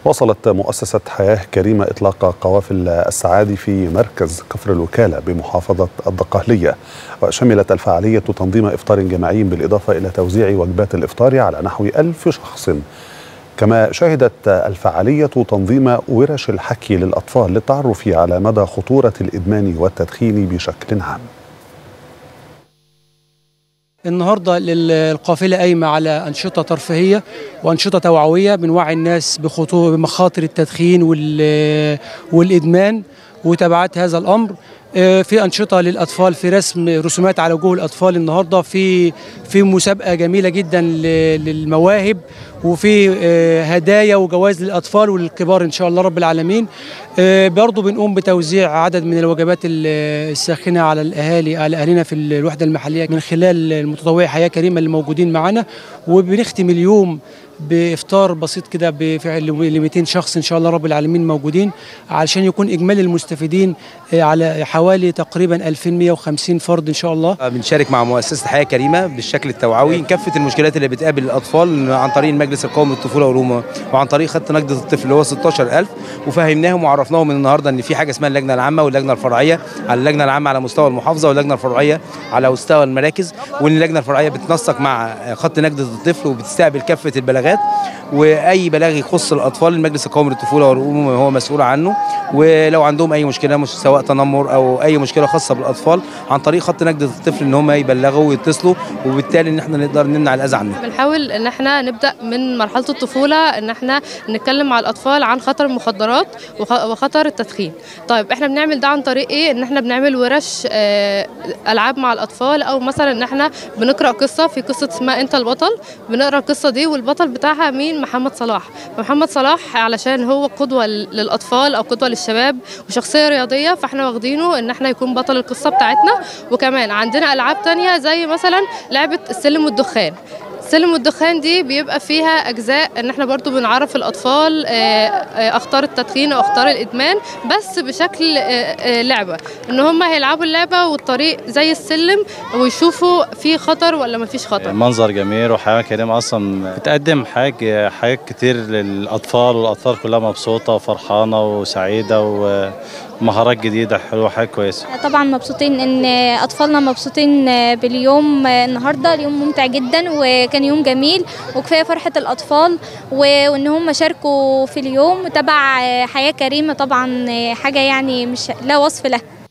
واصلت مؤسسة حياة كريمة إطلاق قوافل السعادي في مركز كفر الوكالة بمحافظة الدقهلية وشملت الفعالية تنظيم إفطار جماعي بالإضافة إلى توزيع وجبات الإفطار على نحو ألف شخص كما شهدت الفعالية تنظيم ورش الحكي للأطفال للتعرف على مدى خطورة الإدمان والتدخين بشكل عام النهارده القافله قايمه على انشطه ترفيهيه وانشطه توعويه بنوعي الناس بخطوره بمخاطر التدخين والادمان وتبعات هذا الامر في انشطه للاطفال في رسم رسومات على وجوه الاطفال النهارده في في مسابقه جميله جدا للمواهب وفي هدايا وجوائز للاطفال وللكبار ان شاء الله رب العالمين برضه بنقوم بتوزيع عدد من الوجبات الساخنه على الاهالي على اهالينا في الوحده المحليه من خلال المتطوعي حياه كريمه اللي موجودين معانا وبنختم اليوم بافطار بسيط كده ل 200 شخص ان شاء الله رب العالمين موجودين علشان يكون اجمالي المستفيدين على حوالي تقريبا 2150 فرد ان شاء الله بنشارك مع مؤسسه حياه كريمه بالشكل التوعوي كافه المشكلات اللي بتقابل الاطفال عن طريق المجلس القومي للطفوله والامومه وعن طريق خط نجده الطفل اللي هو 16000 وفهمناهم وعرفناهم من النهارده ان في حاجه اسمها اللجنه العامه واللجنه الفرعيه على اللجنه العامه على مستوى المحافظه واللجنه الفرعيه على مستوى المراكز وان اللجنه الفرعيه بتنسق مع خط نجده الطفل وبتستقبل كافه البلاغات واي بلاغ يخص الاطفال المجلس القومي للطفوله والامومه هو مسؤول عنه ولو عندهم اي مشكله مش سواء تنمر او اي مشكله خاصه بالاطفال عن طريق خط نجده الطفل ان هم يبلغوا ويتصلوا وبالتالي ان احنا نقدر نمنع الاذى عنهم بنحاول ان احنا نبدا من مرحله الطفوله ان احنا نتكلم مع الاطفال عن خطر المخدرات وخطر التدخين طيب احنا بنعمل ده عن طريق ايه ان احنا بنعمل ورش العاب مع الاطفال او مثلا ان احنا بنقرا قصه في قصه اسمها انت البطل بنقرا القصه دي والبطل بتاعها مين محمد صلاح محمد صلاح علشان هو قدوه للاطفال او قدوه للشباب وشخصيه رياضيه فاحنا واخدينه ان احنا يكون بطل القصه بتاعتنا وكمان عندنا العاب تانية زي مثلا لعبه السلم والدخان سلم والدخان دي بيبقى فيها اجزاء ان احنا برضو بنعرف الاطفال اخطار التدخين او اخطار الادمان بس بشكل لعبه ان هم هيلعبوا اللعبه والطريق زي السلم ويشوفوا في خطر ولا ما فيش خطر منظر جميل وحياه كريمه اصلا بتقدم حاجه حاجات كتير للاطفال والاطفال كلها مبسوطه وفرحانه وسعيده و مهارات جديده حلوه حاجه كويسه طبعا مبسوطين ان اطفالنا مبسوطين باليوم النهارده اليوم ممتع جدا وكان يوم جميل وكفايه فرحه الاطفال وان هم شاركوا في اليوم تبع حياه كريمه طبعا حاجه يعني مش لا وصف لها